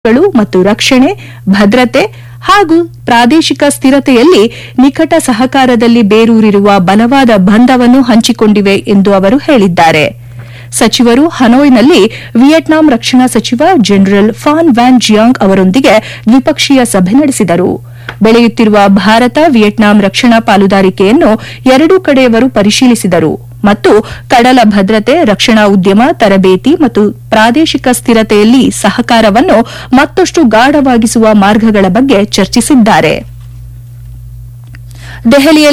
ಗಳು ಮತ್ತು ರಕ್ಷಣೆ ಭದ್ರತೆ ಹಾಗೂ ಪ್ರಾದೇಶಿಕ ಸ್ಥಿರತೆಯಲ್ಲಿ ನಿಕಟ ಸಹಕಾರದಲ್ಲಿ ಬೇರೂರಿರುವ ಬಲವಾದ ಬಂಧವನ್ನು ಹಂಚಿಕೊಂಡಿವೆ ಎಂದು ಅವರು ಹೇಳಿದ್ದಾರೆ ಸಚಿವರು ಹನೋಯ್ನಲ್ಲಿ ವಿಯೆಟ್ನಾಂ ರಕ್ಷಣಾ ಸಚಿವ ಜನರಲ್ ಫಾನ್ ವ್ಯಾನ್ ಜಿಯಾಂಗ್ ಅವರೊಂದಿಗೆ ದ್ವಿಪಕ್ಷೀಯ ಸಭೆ ನಡೆಸಿದರು ಬೆಳೆಯುತ್ತಿರುವ ಭಾರತ ವಿಯೆಟ್ನಾಂ ರಕ್ಷಣಾ ಪಾಲುದಾರಿಕೆಯನ್ನು ಎರಡೂ ಕಡೆಯವರು ಪರಿಶೀಲಿಸಿದರು ಮತ್ತು ಕಡಲ ಭದ್ರತೆ ರಕ್ಷಣಾ ಉದ್ಯಮ ತರಬೇತಿ ಮತ್ತು ಪ್ರಾದೇಶಿಕ ಸ್ಥಿರತೆಯಲ್ಲಿ ಸಹಕಾರವನ್ನು ಮತ್ತಷ್ಟು ಗಾಢವಾಗಿಸುವ ಮಾರ್ಗಗಳ ಬಗ್ಗೆ ಚರ್ಚಿಸಿದ್ದಾರೆ ದೆಹಲಿಯಲ್ಲಿ